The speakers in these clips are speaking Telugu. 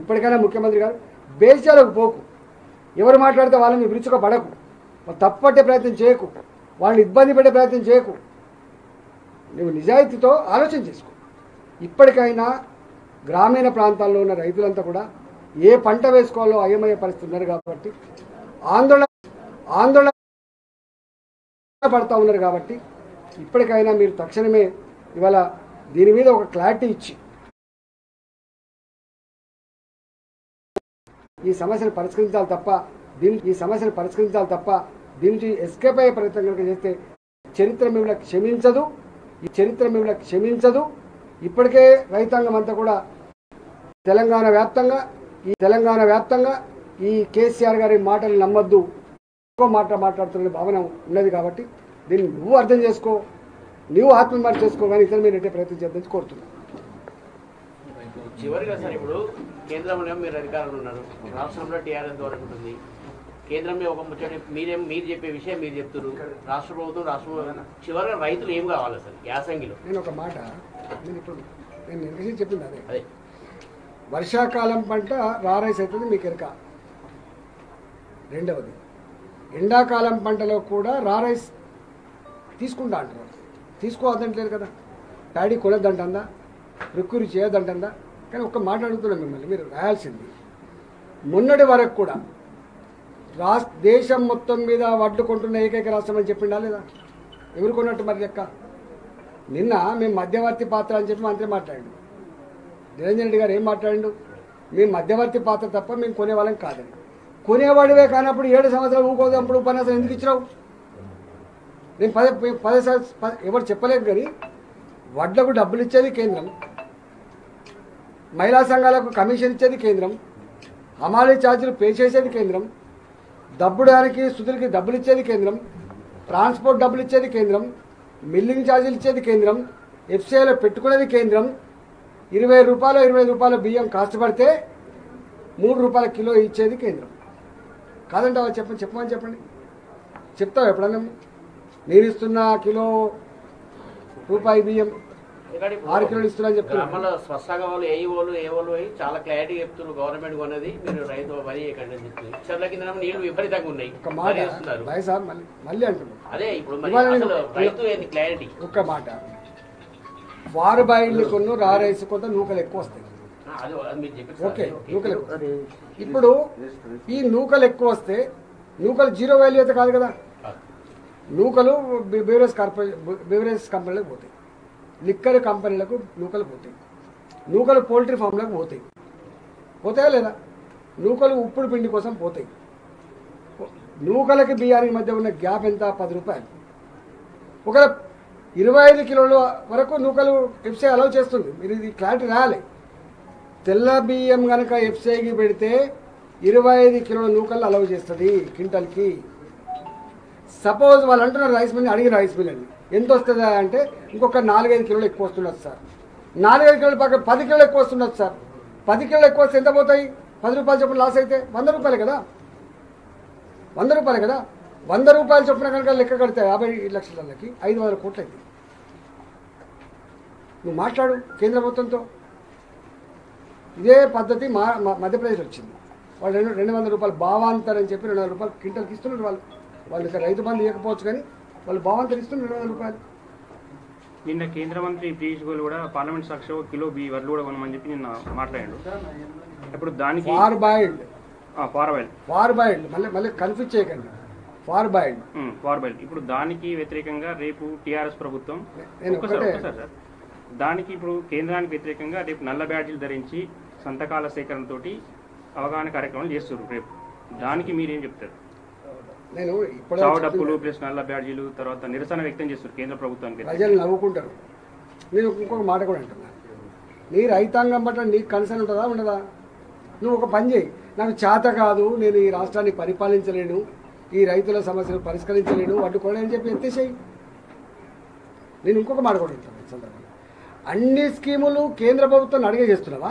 ఇప్పటికైనా ముఖ్యమంత్రి గారు బేచాలకు పోకు ఎవరు మాట్లాడితే వాళ్ళని విరుచుక పడకు వాళ్ళు తప్పట్టే ప్రయత్నం చేయకు వాళ్ళని ఇబ్బంది పెట్టే ప్రయత్నం చేయకు నువ్వు నిజాయితీతో ఆలోచన చేసుకో ఇప్పటికైనా గ్రామీణ ప్రాంతాల్లో ఉన్న రైతులంతా కూడా ఏ పంట వేసుకోవాలో అయమయ్యే పరిస్థితి ఉన్నారు కాబట్టి ఆందోళన ఆందోళన పడతా ఉన్నారు కాబట్టి ఇప్పటికైనా మీరు తక్షణమే ఇవాళ దీని మీద ఒక క్లారిటీ ఇచ్చి ఈ సమస్యను పరిష్కరించాలి తప్ప దీని ఈ సమస్యను పరిష్కరించాలి తప్ప దీని నుంచి ఎస్కేప్ అయ్యే ప్రయత్నం కనుక చేస్తే చరిత్ర మిమ్మల్ని క్షమించదు ఈ చరిత్ర మిమ్మల్ని క్షమించదు ఇప్పటికే రైతాంగం అంతా కూడా తెలంగాణ వ్యాప్తంగా ఈ తెలంగాణ వ్యాప్తంగా ఈ కేసీఆర్ గారి మాటలు నమ్మొద్దు ఎక్కువ మాట మాట్లాడుతున్న భావన ఉన్నది కాబట్టి దీన్ని నువ్వు అర్థం చేసుకో నువ్వు ఆత్మవిమర్శ చేసుకో కానీ ఇతర మీరు ఎట్టే ప్రయత్నం చేద్దని కోరుతున్నాను చివరిగా సార్ ఇప్పుడు కేంద్రంలో మీరు అధికారులు ఉన్నారు రాష్ట్రంలో టీఆర్ఎస్ గవర్నమెంట్ ఉంటుంది కేంద్రం మీద ఒక ముచ్చట మీరేం మీరు చెప్పే విషయం మీరు చెప్తున్నారు రాష్ట్ర ప్రభుత్వం రాష్ట్ర ప్రభుత్వం చివరిగా రైతులు ఏం కావాలి సార్ యాసంగిలో నేను ఒక మాట నేను ఇప్పుడు నేను నిర్దేశం చెప్పింది అదే అదే వర్షాకాలం పంట రారైస్ అవుతుంది మీకు ఎరక రెండవది ఎండాకాలం పంటలో కూడా రారైస్ తీసుకుంటా అంటారు తీసుకోవద్దంటలేరు కదా ప్యాడీ కొనద్దంటుందా ప్రకృతి చేయొద్దంటుందా కానీ ఒక్క మాట అడుగుతున్నాం మిమ్మల్ని మీరు రాయాల్సింది మొన్నటి వరకు కూడా రాష్ట్ర దేశం మొత్తం మీద వడ్లు కొంటున్న ఏకైక రాష్ట్రం అని చెప్పిండా లేదా ఎవరు కొన్నట్టు మరి లెక్క నిన్న మేము మధ్యవర్తి పాత్ర అని చెప్పి మంత్రి మాట్లాడిండు నిరంజన్ రెడ్డి గారు ఏం మాట్లాడిండు మేము మధ్యవర్తి పాత్ర తప్ప మేము కొనేవాళ్ళం కాదని కొనేవాడివే కానప్పుడు ఏడు సంవత్సరాలు ఊకోదప్పుడు ఉపన్యాసం ఎందుకు ఇచ్చినావు నేను పదే పదే సంవత్స- పద- ఎవరు చెప్పలేదు కానీ వడ్లకు డబ్బులు ఇచ్చేది కేంద్రం మహిళా సంఘాలకు కమిషన్ ఇచ్చేది కేంద్రం హమాలీ ఛార్జీలు పే చేసేది కేంద్రం దబ్బుడానికి సుధులకి డబ్బులు ఇచ్చేది కేంద్రం ట్రాన్స్పోర్ట్ డబ్బులు ఇచ్చేది కేంద్రం మిల్లింగ్ ఛార్జీలు ఇచ్చేది కేంద్రం ఎఫ్సీఐలో పెట్టుకునేది కేంద్రం ఇరవై రూపాయలు ఇరవై రూపాయల బియ్యం కాస్ట్ పడితే మూడు రూపాయల కిలో ఇచ్చేది కేంద్రం కాదంటావా చెప్పండి చెప్పమని చెప్పండి చెప్తావు ఎప్పుడన్నా నేను ఇస్తున్న కిలో రూపాయి బియ్యం ఎందుకంటే ఇప్పుడు ఆరు కిలోలు ఇస్తున్నా అని చెప్తున్నా గ్రామాల్లో స్వచ్ఛంగా వాళ్ళు ఏ వాళ్ళు ఏ వాళ్ళు అయ్యి చాలా క్లారిటీ చెప్తున్నారు గవర్నమెంట్ కొన్నది మీరు రైతు వరి చేయకండి అని చెప్తుంది చెర్ల కింద నీళ్లు విపరీతంగా ఉన్నాయి ఒక మాట వరి చేస్తున్నారు బాయ్ సాబ్ మళ్ళీ మళ్ళీ అంటున్నాను అదే ఇప్పుడు మరి ఇవాళ నేను- అసలు రైతు ఏంది క్లారిటీ ఒక్క మాట వారు బాయిల్ని కొన్ను రా రైస్ కొంత నూకలు ఎక్కువ వస్తాయి అది అది మీరు చెప్పారు ఓకే సార్. ఓకే. నూకలు ఎక్కువ వస్తాయి. ఇప్పుడు ఈ నూకలు ఎక్కువ వస్తే నూకలు జీరో వాల్యూ అయితే కాదు కదా నూకలు బి- బెవరేజ్ కార్పొరేషన్ బెవరేజ్ కంపెనీలకు పోతాయి లిక్కర్ కంపెనీలకు నూకలు పోతాయి నూకలు పోల్ట్రీ ఫామ్లకు పోతాయి పోతాయా లేదా నూకలు ఉప్పుడు పిండి కోసం పోతాయి నూకలకి బియ్యానికి మధ్య ఉన్న గ్యాప్ ఎంత పది రూపాయలు ఒకవేళ ఇరవై ఐదు కిలోల వరకు నూకలు ఎఫ్సీఐ అలౌ చేస్తుంది మీరు ఇది క్లారిటీ రాయాలి తెల్ల బియ్యం కనుక ఎఫ్సీఐకి పెడితే ఇరవై ఐదు కిలోల నూకలు అలౌ చేస్తుంది క్వింటల్కి సపోజ్ వాళ్ళు అంటున్నారు రైస్ మిల్ అడిగిన రైస్ మిల్ అండి ఎంత వస్తుంది అంటే ఇంకొక నాలుగైదు కిలోలు ఎక్కువ వస్తున్నది సార్ నాలుగైదు కిలోలు పక్కన పది కిలోలు ఎక్కువ వస్తున్నది సార్ పది కిలోలు ఎక్కువ వస్తే ఎంత పోతాయి పది రూపాయలు చొప్పున లాస్ అయితే వంద రూపాయలు కదా వంద రూపాయలు కదా వంద రూపాయలు చొప్పున కనుక లెక్క కడితే యాభై లక్షలకి ఐదు వందల కోట్లు అయింది నువ్వు మాట్లాడు కేంద్ర ప్రభుత్వంతో ఇదే పద్ధతి మా మా- మధ్యప్రదేశ్ వచ్చింది వాళ్ళు రెండు రెండు వందల రూపాయలు భావాంతర్ అని చెప్పి రెండు వందల రూపాయలు క్వింటల్కి ఇస్తున్నారు వాళ్ళు వాళ్ళు ఇక రైతు బంధు ఇవ్వకపోవచ్చు కానీ వాళ్ళు భావాంతర్ ఇస్తున్నారు రెండు వందల రూపాయలు నిన్న కేంద్ర మంత్రి పీయూష్ గోయల్ కూడా పార్లమెంట్ సాక్షిలో ఒక కిలో బి వడ్లు కూడా కొనమని చెప్పి నిన్న మాట్లాడాడు ఇప్పుడు దానికి ఫార్ బాయిల్డ్ ఫార్వైల్ ఫార్ బాయిల్డ్ మళ్ళీ మళ్ళీ కన్ఫ్యూజ్ చేయకండి ఫార్ బాయిల్డ్ ఫార్వైల్ ఇప్పుడు దానికి వ్యతిరేకంగా రేపు టీఆర్ఎస్ ప్రభుత్వం నేను ఒక్కసారి ఒకటే- ఒక్కసారి సార్ దానికి ఇప్పుడు కేంద్రానికి వ్యతిరేకంగా రేపు నల్ల బ్యాడ్జీలు ధరించి సంతకాల సేకరణతోటి అవగాహన కార్యక్రమాలు చేస్తారు రేపు దానికి మీరేం చెప్తారు నేను ఇప్పుడే చావు డప్పులు చెప్పింది. ప్లస్ నల్ల బ్యాడ్జీలు తర్వాత నిరసన వ్యక్తం చేస్తారు కేంద్ర ప్రభుత్వానికి ప్రజలు నవ్వుకుంటారు నేను ఇంకొక మాట కూడా అంటున్నా నీ రైతాంగం పట్ల నీకు కన్సర్న్ ఉంటుందా ఉండదా నువ్వు ఒక పని చేయి నాకు చేత కాదు నేను ఈ రాష్ట్రాన్ని పరిపాలించలేను ఈ రైతుల సమస్యలు పరిష్కరించలేను అడ్డుకోలేను అని చెప్పి ఎత్తేసేయి నేను ఇంకొక మాట కూడా అంటాను ఈ సందర్భంగా అన్ని స్కీములు కేంద్ర ప్రభుత్వం అడిగే చేస్తున్నావా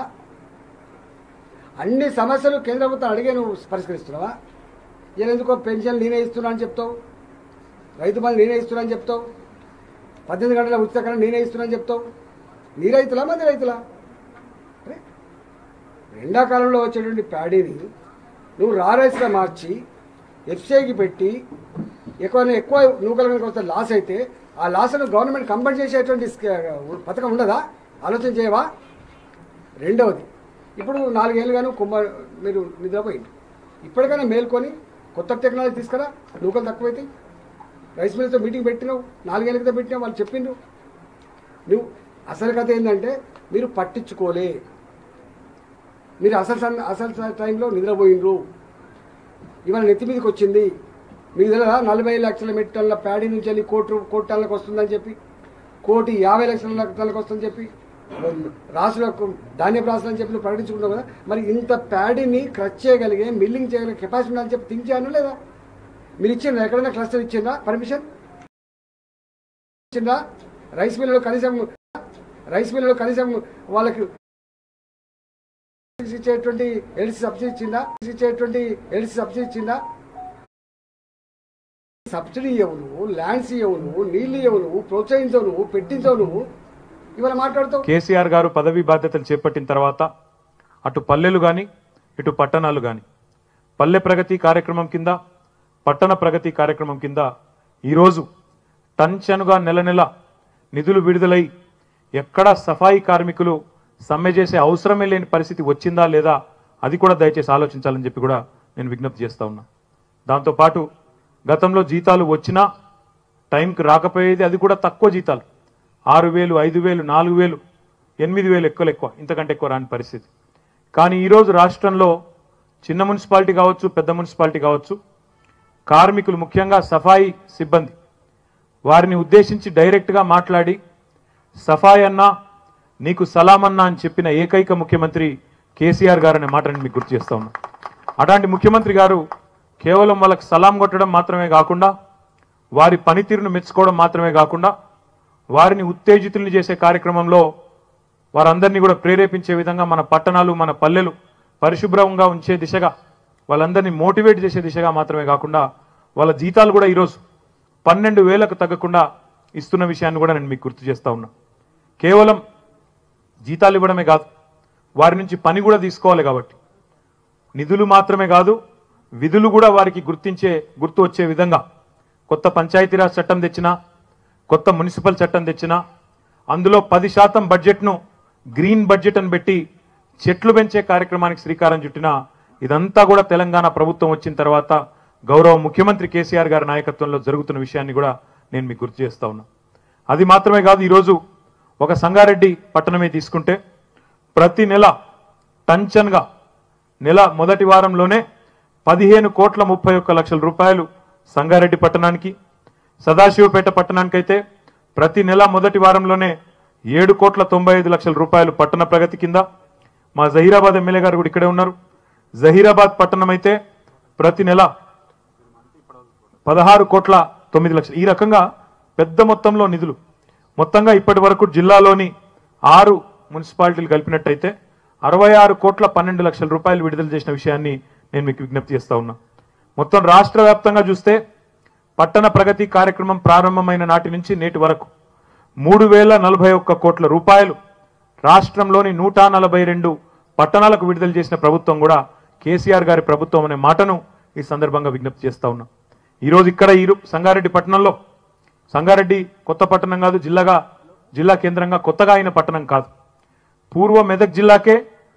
అన్ని సమస్యలు కేంద్ర ప్రభుత్వం అడిగే నువ్వు పరిష్కరిస్తున్నావా ఈయన ఎందుకో పెన్షన్ నేనే ఇస్తున్నా అని చెప్తావు రైతు బంధు నేనే ఇస్తున్నా అని చెప్తావు పద్దెనిమిది గంటల ఉచిత కరెంట్ నేనే ఇస్తున్నా అని చెప్తావు నీ రైతులా మంది రైతులా అరే, ఎండాకాలంలో వచ్చేటువంటి ప్యాడీని నువ్వు రారైస్గా మార్చి ఎఫ్సీఐకి పెట్టి ఎక్కువ ఎక్కువ నూకల కనుక వస్తే లాస్ అయితే ఆ లాస్ను గవర్నమెంట్ కంపెంట్ చేసేటువంటి స్క- పథకం ఉండదా ఆలోచన చేయవా రెండవది ఇప్పుడు నాలుగేళ్ళుగాను కుంభ మీరు నిద్రపోయింది ఇప్పటికైనా మేల్కొని కొత్త టెక్నాలజీ తీసుకురా నూకలు తక్కువైతాయి రైస్ మిల్స్తో మీటింగ్ పెట్టినావు నాలుగేళ్ళ క్రితం పెట్టినావు వాళ్ళు చెప్పిండ్రు నువ్వు అసలు కథ ఏంటంటే మీరు పట్టించుకోలే మీరు అసలు సన్- అసలు టైంలో నిద్రపోయిండ్రు ఇవాళ నెత్తి మీదకి వచ్చింది మీకు తెలియదా నలభై లక్షల మెట్రిక్ టన్నుల ప్యాడీ నుంచి వెళ్ళి కోటి రూ- కోటి టన్నులకు వస్తుందని చెప్పి కోటి యాభై లక్షల టన్నులకు వస్తుందని చెప్పి రాసులకు ధాన్యపు రాసులు అని చెప్పి నువ్వు ప్రకటించుకుంటావు కదా మరి ఇంత ప్యాడీని క్రచ్ చేయగలిగే మిల్లింగ్ చేయగలిగే కెపాసిటీ ఉందని చెప్పి థింక్ చేయను లేదా మీరు ఇచ్చిండ్రా ఎక్కడైనా క్లస్టర్ ఇచ్చిండ్రా పర్మిషన్ ఇచ్చిండ్రా రైస్ మిల్లులో కనీసం రైస్ మిల్లులో కనీసం వాళ్ళకి ఇచ్చేటువంటి ఎల్సీ సబ్సిడీ ఇచ్చిందా ఇచ్చేటువంటి ఎల్సీ సబ్సిడీ ఇచ్చిందా సబ్సిడీ ఇవ్వవు నువ్వు ల్యాండ్స్ ఇవ్వవు నువ్వు నీళ్ళు ఇవ్వవు నువ్వు ప్రోత్సహించవు నువ్వు పెట్టించవు నువ్వు ఇవాళ మాట్లాడుతావు కేసీఆర్ గారు పదవీ బాధ్యతలు చేపట్టిన తర్వాత అటు పల్లెలు కానీ ఇటు పట్టణాలు కానీ పల్లె ప్రగతి కార్యక్రమం కింద పట్టణ ప్రగతి కార్యక్రమం కింద ఈరోజు టంచనుగా నెల నెల నిధులు విడుదలై ఎక్కడా సఫాయి కార్మికులు సమ్మె చేసే అవసరమే లేని పరిస్థితి వచ్చిందా లేదా అది కూడా దయచేసి ఆలోచించాలని చెప్పి కూడా నేను విజ్ఞప్తి చేస్తా ఉన్నా దాంతోపాటు గతంలో జీతాలు వచ్చినా టైంకి రాకపోయేది అది కూడా తక్కువ జీతాలు ఆరు వేలు ఐదు వేలు నాలుగు వేలు ఎనిమిది వేలు ఎక్కువ ఎక్కువ ఇంతకంటే ఎక్కువ రాని పరిస్థితి కానీ ఈరోజు రాష్ట్రంలో చిన్న మున్సిపాలిటీ కావచ్చు పెద్ద మున్సిపాలిటీ కావచ్చు కార్మికులు ముఖ్యంగా సఫాయి సిబ్బంది వారిని ఉద్దేశించి డైరెక్ట్గా మాట్లాడి సఫాయి అన్నా నీకు సలాం అన్నా అని చెప్పిన ఏకైక ముఖ్యమంత్రి కేసీఆర్ గారు అనే మాటని మీకు గుర్తు చేస్తా ఉన్నా అట్లాంటి ముఖ్యమంత్రి గారు కేవలం వాళ్ళకి సలాం కొట్టడం మాత్రమే కాకుండా వారి పనితీరును మెచ్చుకోవడం మాత్రమే కాకుండా వారిని ఉత్తేజితుల్ని చేసే కార్యక్రమంలో వారందరినీ కూడా ప్రేరేపించే విధంగా మన పట్టణాలు మన పల్లెలు పరిశుభ్రంగా ఉంచే దిశగా వాళ్ళందరినీ మోటివేట్ చేసే దిశగా మాత్రమే కాకుండా వాళ్ళ జీతాలు కూడా ఈరోజు పన్నెండు వేలకు తగ్గకుండా ఇస్తున్న విషయాన్ని కూడా నేను మీకు గుర్తు చేస్తా ఉన్నా కేవలం జీతాలు ఇవ్వడమే కాదు వారి నుంచి పని కూడా తీసుకోవాలి కాబట్టి నిధులు మాత్రమే కాదు విధులు కూడా వారికి గుర్తించే గుర్తు వచ్చే విధంగా కొత్త పంచాయతీరాజ్ చట్టం తెచ్చినా కొత్త మున్సిపల్ చట్టం తెచ్చినా అందులో పది శాతం బడ్జెట్ను గ్రీన్ బడ్జెట్ అని పెట్టి చెట్లు పెంచే కార్యక్రమానికి శ్రీకారం చుట్టిన ఇదంతా కూడా తెలంగాణ ప్రభుత్వం వచ్చిన తర్వాత గౌరవ ముఖ్యమంత్రి కేసీఆర్ గారి నాయకత్వంలో జరుగుతున్న విషయాన్ని కూడా నేను మీకు గుర్తు చేస్తా ఉన్నా అది మాత్రమే కాదు ఈరోజు ఒక సంగారెడ్డి పట్టణమే తీసుకుంటే ప్రతి నెల టంచన్గా నెల మొదటి వారంలోనే పదిహేను కోట్ల ముప్పై ఒక్క లక్షల రూపాయలు సంగారెడ్డి పట్టణానికి సదాశివపేట పట్టణానికైతే ప్రతి నెల మొదటి వారంలోనే ఏడు కోట్ల తొంభై ఐదు లక్షల రూపాయలు పట్టణ ప్రగతి కింద మా జహీరాబాద్ ఎమ్మెల్యే గారు కూడా ఇక్కడే ఉన్నారు జహీరాబాద్ పట్టణం అయితే ప్రతి నెల పదహారు కోట్ల తొమ్మిది లక్షలు ఈ రకంగా పెద్ద మొత్తంలో నిధులు మొత్తంగా ఇప్పటి వరకు జిల్లాలోని ఆరు మున్సిపాలిటీలు కలిపినట్టయితే అరవై ఆరు కోట్ల పన్నెండు లక్షల రూపాయలు విడుదల చేసిన విషయాన్ని నేను మీకు విజ్ఞప్తి చేస్తా ఉన్నా మొత్తం రాష్ట్ర వ్యాప్తంగా చూస్తే పట్టణ ప్రగతి కార్యక్రమం ప్రారంభమైన నాటి నుంచి నేటి వరకు మూడు వేల నలభై ఒక్క కోట్ల రూపాయలు రాష్ట్రంలోని నూట నలభై రెండు పట్టణాలకు విడుదల చేసిన ప్రభుత్వం కూడా కేసీఆర్ గారి ప్రభుత్వం అనే మాటను ఈ సందర్భంగా విజ్ఞప్తి చేస్తా ఉన్నా ఈరోజు ఇక్కడ ఈ రూ- సంగారెడ్డి పట్టణంలో సంగారెడ్డి కొత్త పట్టణం కాదు జిల్లాగా జిల్లా కేంద్రంగా కొత్తగా అయిన పట్టణం కాదు పూర్వ మెదక్ జిల్లాకే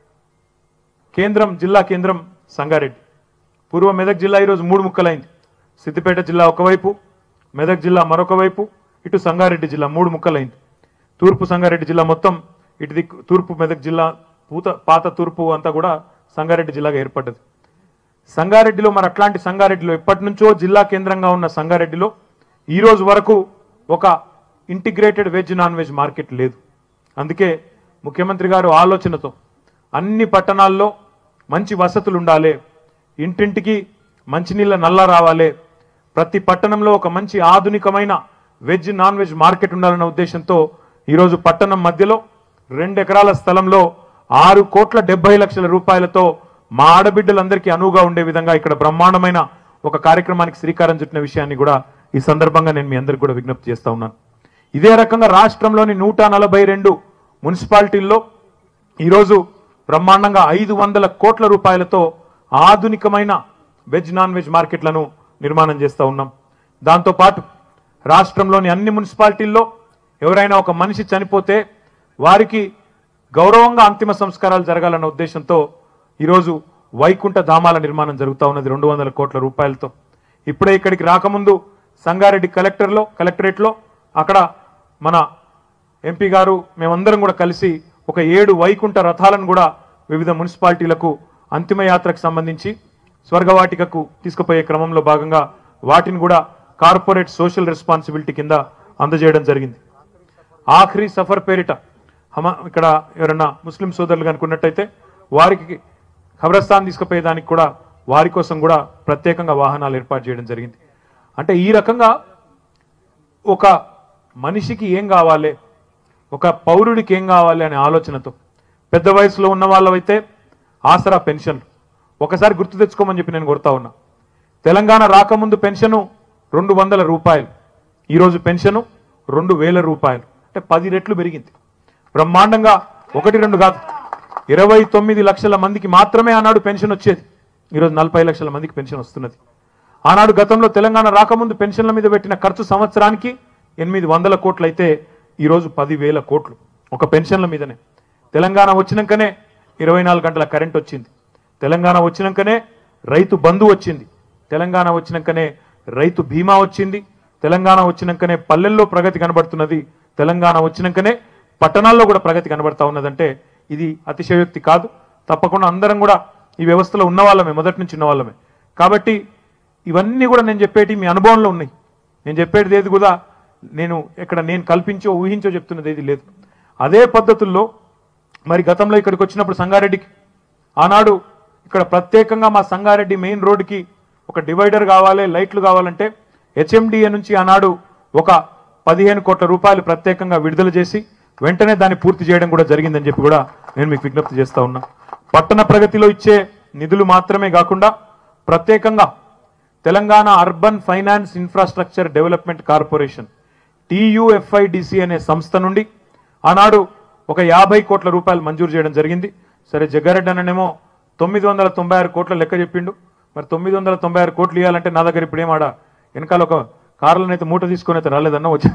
కేంద్రం జిల్లా కేంద్రం సంగారెడ్డి పూర్వ మెదక్ జిల్లా ఈరోజు మూడు ముక్కలైంది సిద్దిపేట జిల్లా ఒకవైపు మెదక్ జిల్లా మరొక వైపు ఇటు సంగారెడ్డి జిల్లా మూడు ముక్కలైంది తూర్పు సంగారెడ్డి జిల్లా మొత్తం ఇటు దిక్కు తూర్పు మెదక్ జిల్లా పూత పాత తూర్పు అంతా కూడా సంగారెడ్డి జిల్లాగా ఏర్పడ్డది సంగారెడ్డిలో మరి అట్లాంటి సంగారెడ్డిలో ఎప్పటి నుంచో జిల్లా కేంద్రంగా ఉన్న సంగారెడ్డిలో ఈ రోజు వరకు ఒక integrated veg non veg market లేదు అందుకే ముఖ్యమంత్రి గారు ఆలోచనతో అన్ని పట్టణాల్లో మంచి వసతులు ఉండాలి ఇంటింటికి మంచినీళ్ళ నల్ల రావాలి ప్రతి పట్టణంలో ఒక మంచి ఆధునికమైన వెజ్ నాన్ వెజ్ మార్కెట్ ఉండాలన్న ఉద్దేశంతో ఈరోజు పట్టణం మధ్యలో రెండు ఎకరాల స్థలంలో ఆరు కోట్ల డెబ్బై లక్షల రూపాయలతో మా ఆడబిడ్డలందరికీ అనువుగా ఉండే విధంగా ఇక్కడ బ్రహ్మాండమైన ఒక కార్యక్రమానికి శ్రీకారం చుట్టిన విషయాన్ని కూడా ఈ సందర్భంగా నేను మీ అందరికి కూడా విజ్ఞప్తి చేస్తా ఉన్నాను ఇదే రకంగా రాష్ట్రంలోని నూట నలభై రెండు మున్సిపాలిటీల్లో ఈరోజు బ్రహ్మాండంగా ఐదు వందల కోట్ల రూపాయలతో ఆధునికమైన వెజ్ నాన్ వెజ్ మార్కెట్లను నిర్మాణం చేస్తూ ఉన్నాం దాంతోపాటు రాష్ట్రంలోని అన్ని మున్సిపాలిటీల్లో ఎవరైనా ఒక మనిషి చనిపోతే వారికి గౌరవంగా అంతిమ సంస్కారాలు జరగాలన్న ఉద్దేశంతో ఈరోజు వైకుంఠ ధామాల నిర్మాణం జరుగుతూ ఉన్నది రెండు వందల కోట్ల రూపాయలతో ఇప్పుడే ఇక్కడికి రాకముందు సంగారెడ్డి కలెక్టర్లో కలెక్టరేట్లో అక్కడ మన ఎంపీ గారు మేమందరం కూడా కలిసి ఒక ఏడు వైకుంఠ రథాలను కూడా వివిధ మున్సిపాలిటీలకు అంతిమ యాత్రకు సంబంధించి స్వర్గవాటికకు తీసుకుపోయే క్రమంలో భాగంగా వాటిని కూడా కార్పొరేట్ సోషల్ రెస్పాన్సిబిలిటీ కింద అందజేయడం జరిగింది ఆఖరి సఫర్ పేరిట హమ ఇక్కడ ఎవరన్నా ముస్లిం సోదరులు కనుకున్నట్టయితే వారికి ఖబరస్థాన్ తీసుకుపోయేదానికి కూడా వారి కోసం కూడా ప్రత్యేకంగా వాహనాలు ఏర్పాటు చేయడం జరిగింది అంటే ఈ రకంగా ఒక మనిషికి ఏం కావాలి ఒక పౌరుడికి ఏం కావాలి అనే ఆలోచనతో పెద్ద వయసులో ఉన్న వాళ్ళవైతే ఆసరా పెన్షన్లు ఒకసారి గుర్తు తెచ్చుకోమని చెప్పి నేను కొడతా ఉన్నా తెలంగాణ రాకముందు పెన్షను రెండు వందల రూపాయలు ఈరోజు పెన్షను రెండు వేల రూపాయలు అంటే పది రెట్లు పెరిగింది బ్రహ్మాండంగా ఒకటి రెండు కాదు ఇరవై తొమ్మిది లక్షల మందికి మాత్రమే ఆనాడు పెన్షన్ వచ్చేది ఈరోజు నలభై లక్షల మందికి పెన్షన్ వస్తున్నది ఆనాడు గతంలో తెలంగాణ రాకముందు పెన్షన్ల మీద పెట్టిన ఖర్చు సంవత్సరానికి ఎనిమిది వందల కోట్లు అయితే ఈరోజు పదివేల కోట్లు ఒక పెన్షన్ల మీదనే తెలంగాణ వచ్చినాకనే ఇరవై నాలుగు గంటల కరెంట్ వచ్చింది తెలంగాణ వచ్చినాకనే రైతు బంధు వచ్చింది తెలంగాణ వచ్చినాకనే రైతు బీమా వచ్చింది తెలంగాణ వచ్చినాకనే పల్లెల్లో ప్రగతి కనబడుతున్నది తెలంగాణ వచ్చినాకనే పట్టణాల్లో కూడా ప్రగతి కనబడతా ఉన్నదంటే ఇది అతిశయోక్తి కాదు తప్పకుండా అందరం కూడా ఈ వ్యవస్థలో ఉన్న వాళ్ళమే మొదటి నుంచి ఉన్న వాళ్ళమే కాబట్టి ఇవన్నీ కూడా నేను చెప్పేటి మీ అనుభవంలో ఉన్నాయి నేను చెప్పేది ఏది కూడా నేను ఇక్కడ నేను కల్పించో ఊహించో చెప్తున్నది ఏది లేదు అదే పద్ధతుల్లో మరి గతంలో ఇక్కడికి వచ్చినప్పుడు సంగారెడ్డికి ఆనాడు ఇక్కడ ప్రత్యేకంగా మా సంగారెడ్డి మెయిన్ రోడ్డుకి ఒక డివైడర్ కావాలి లైట్లు కావాలంటే హెచ్ఎండిఏ నుంచి ఆనాడు ఒక పదిహేను కోట్ల రూపాయలు ప్రత్యేకంగా విడుదల చేసి వెంటనే దాన్ని పూర్తి చేయడం కూడా జరిగిందని చెప్పి కూడా నేను మీకు విజ్ఞప్తి చేస్తా ఉన్నా పట్టణ ప్రగతిలో ఇచ్చే నిధులు మాత్రమే కాకుండా ప్రత్యేకంగా Telangana urban finance infrastructure development corporation TUFIDC అనే సంస్థ నుండి ఆనాడు ఒక యాభై కోట్ల రూపాయలు మంజూరు చేయడం జరిగింది సరే జగ్గారెడ్డి అన్ననేమో తొమ్మిది వందల తొంభై ఆరు కోట్ల లెక్క చెప్పిండు మరి తొమ్మిది వందల తొంభై ఆరు కోట్లు ఇవ్వాలంటే నా దగ్గర ఇప్పుడు ఏమాడ వెనకాల ఒక కార్లను అయితే మూట తీసుకొని అయితే రాలేదన్న వచ్చి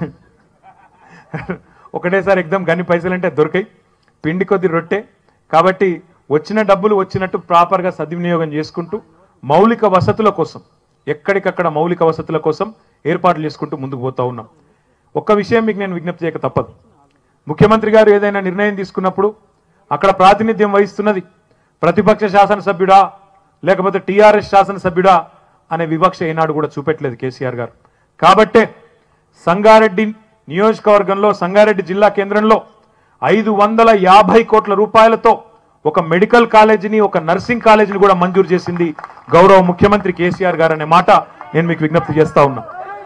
ఒకటేసారి ఎగ్దమ్ గన్ని పైసలు అంటే దొరికాయి పిండి కొద్ది రొట్టె కాబట్టి వచ్చిన డబ్బులు వచ్చినట్టు ప్రాపర్గా సద్వినియోగం చేసుకుంటూ మౌలిక వసతుల కోసం ఎక్కడికక్కడ మౌలిక వసతుల కోసం ఏర్పాట్లు చేసుకుంటూ ముందుకు పోతా ఉన్నాం ఒక్క విషయం మీకు నేను విజ్ఞప్తి చేయక తప్పదు ముఖ్యమంత్రి గారు ఏదైనా నిర్ణయం తీసుకున్నప్పుడు అక్కడ ప్రాతినిధ్యం వహిస్తున్నది ప్రతిపక్ష శాసనసభ్యుడా లేకపోతే టీఆర్ఎస్ శాసనసభ్యుడా అనే వివక్ష ఏనాడు కూడా చూపెట్టలేదు కేసీఆర్ గారు కాబట్టే సంగారెడ్డి నియోజకవర్గంలో సంగారెడ్డి జిల్లా కేంద్రంలో ఐదు వందల యాభై కోట్ల రూపాయలతో ఒక మెడికల్ కాలేజీని ఒక నర్సింగ్ కాలేజీని కూడా మంజూరు చేసింది గౌరవ ముఖ్యమంత్రి కేసీఆర్ గారు అనే మాట నేను మీకు విజ్ఞప్తి చేస్తా ఉన్నా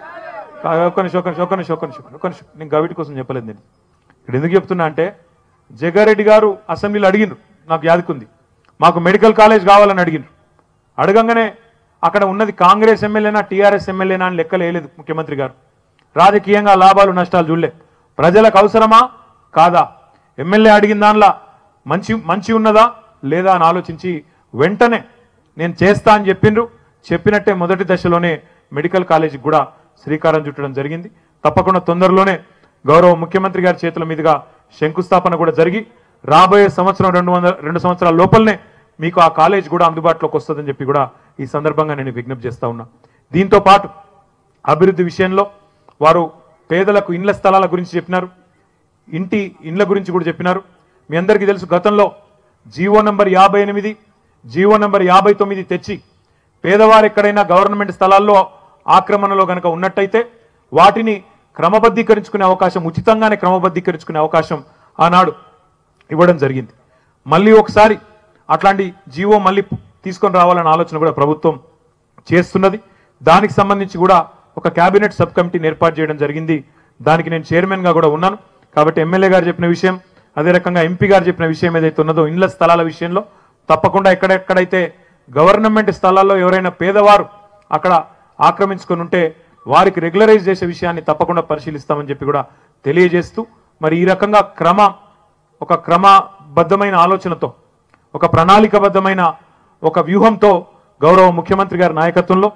ఒక్క నిమిషం ఒక్క నిమిషం ఒక్క నిమిషం ఒక్క నిమిషం ఒక్క నిమిషం నేను గవిటి కోసం చెప్పలేదు నేను ఇక్కడ ఎందుకు చెప్తున్నా అంటే జగ్గారెడ్డి గారు అసెంబ్లీలో అడిగినారు నాకు యాదకుంది మాకు మెడికల్ కాలేజ్ కావాలని అడిగినారు అడగంగానే అక్కడ ఉన్నది కాంగ్రెస్ ఎమ్మెల్యేనా టీఆర్ఎస్ ఎమ్మెల్యేనా అని లెక్కలు వేయలేదు ముఖ్యమంత్రి గారు రాజకీయంగా లాభాలు నష్టాలు చూడలే ప్రజలకు అవసరమా కాదా ఎమ్మెల్యే అడిగిన దానిలో మంచి మంచి ఉన్నదా లేదా అని ఆలోచించి వెంటనే నేను చేస్తా అని చెప్పిండ్రు చెప్పినట్టే మొదటి దశలోనే మెడికల్ కాలేజీకి కూడా శ్రీకారం చుట్టడం జరిగింది తప్పకుండా తొందరలోనే గౌరవ ముఖ్యమంత్రి గారి చేతుల మీదుగా శంకుస్థాపన కూడా జరిగి రాబోయే సంవత్సరం రెండు వందల రెండు సంవత్సరాల లోపలనే మీకు ఆ కాలేజ్ కూడా అందుబాటులోకి వస్తుందని చెప్పి కూడా ఈ సందర్భంగా నేను విజ్ఞప్తి చేస్తా ఉన్నా దీంతో పాటు అభివృద్ధి విషయంలో వారు పేదలకు ఇండ్ల స్థలాల గురించి చెప్పినారు ఇంటి ఇండ్ల గురించి కూడా చెప్పినారు మీ అందరికీ తెలుసు గతంలో జీవో నంబర్ యాభై ఎనిమిది జీవో నంబర్ యాభై తొమ్మిది తెచ్చి పేదవారు ఎక్కడైనా గవర్నమెంట్ స్థలాల్లో ఆక్రమణలో గనక ఉన్నట్టయితే వాటిని క్రమబద్ధీకరించుకునే అవకాశం ఉచితంగానే క్రమబద్ధీకరించుకునే అవకాశం ఆనాడు ఇవ్వడం జరిగింది మళ్ళీ ఒకసారి అట్లాంటి జీవో మళ్ళీ తీసుకొని రావాలన్న ఆలోచన కూడా ప్రభుత్వం చేస్తున్నది దానికి సంబంధించి కూడా ఒక కేబినెట్ సబ్ కమిటీని ఏర్పాటు చేయడం జరిగింది దానికి నేను చైర్మన్ గా కూడా ఉన్నాను కాబట్టి ఎమ్మెల్యే గారు చెప్పిన విషయం అదే రకంగా ఎంపీ గారు చెప్పిన విషయం ఏదైతే ఉన్నదో ఇండ్ల స్థలాల విషయంలో తప్పకుండా ఎక్కడెక్కడైతే గవర్నమెంట్ స్థలాల్లో ఎవరైనా పేదవారు అక్కడ ఆక్రమించుకొని ఉంటే వారికి రెగ్యులరైజ్ చేసే విషయాన్ని తప్పకుండా పరిశీలిస్తామని చెప్పి కూడా తెలియజేస్తూ మరి ఈ రకంగా క్రమ ఒక క్రమబద్ధమైన ఆలోచనతో ఒక ప్రణాళికబద్ధమైన ఒక వ్యూహంతో గౌరవ ముఖ్యమంత్రి గారి నాయకత్వంలో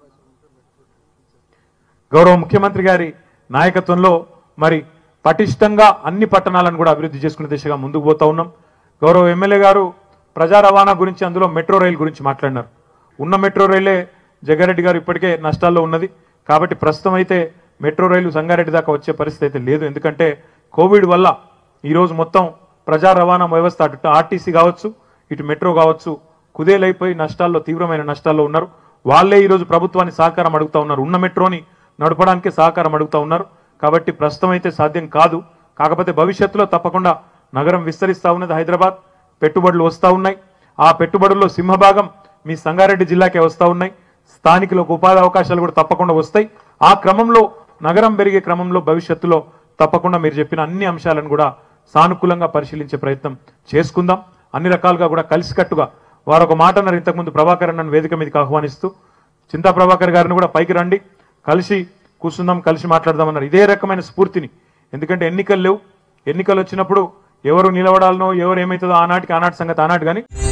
గౌరవ ముఖ్యమంత్రి గారి నాయకత్వంలో మరి పటిష్టంగా అన్ని పట్టణాలను కూడా అభివృద్ధి చేసుకునే దిశగా ముందుకు పోతా ఉన్నాం గౌరవ ఎమ్మెల్యే గారు ప్రజా రవాణా గురించి అందులో మెట్రో రైలు గురించి మాట్లాడినారు ఉన్న మెట్రో రైలే జగ్గారెడ్డి గారు ఇప్పటికే నష్టాల్లో ఉన్నది కాబట్టి ప్రస్తుతం అయితే మెట్రో రైలు సంగారెడ్డి దాకా వచ్చే పరిస్థితి అయితే లేదు ఎందుకంటే కోవిడ్ వల్ల ఈరోజు మొత్తం ప్రజా రవాణా వ్యవస్థ అటు ఆర్టీసీ కావచ్చు ఇటు మెట్రో కావచ్చు కుదేలైపోయి నష్టాల్లో తీవ్రమైన నష్టాల్లో ఉన్నారు వాళ్ళే ఈరోజు ప్రభుత్వాన్ని సహకారం అడుగుతా ఉన్నారు ఉన్న మెట్రోని నడపడానికి సహకారం అడుగుతా ఉన్నారు కాబట్టి ప్రస్తుతం అయితే సాధ్యం కాదు కాకపోతే భవిష్యత్తులో తప్పకుండా నగరం విస్తరిస్తా ఉన్నది హైదరాబాద్ పెట్టుబడులు వస్తూ ఉన్నాయి ఆ పెట్టుబడుల్లో సింహభాగం మీ సంగారెడ్డి జిల్లాకే వస్తూ ఉన్నాయి స్థానికులకు ఉపాధి అవకాశాలు కూడా తప్పకుండా వస్తాయి ఆ క్రమంలో నగరం పెరిగే క్రమంలో భవిష్యత్తులో తప్పకుండా మీరు చెప్పిన అన్ని అంశాలను కూడా సానుకూలంగా పరిశీలించే ప్రయత్నం చేసుకుందాం అన్ని రకాలుగా కూడా కలిసికట్టుగా వారు ఒక మాట అన్నారు ఇంతకుముందు ప్రభాకర్ అన్నను వేదిక మీదకి ఆహ్వానిస్తూ చింతా ప్రభాకర్ గారిని కూడా పైకి రండి కలిసి కూర్చుందాం కలిసి మాట్లాడదామన్నారు ఇదే రకమైన స్ఫూర్తిని ఎందుకంటే ఎన్నికలు లేవు ఎన్నికలు వచ్చినప్పుడు ఎవరు నిలబడాలనో ఎవరు ఏమవుతుందో ఆనాటికి ఆనాటి సంగతి ఆనాటి కానీ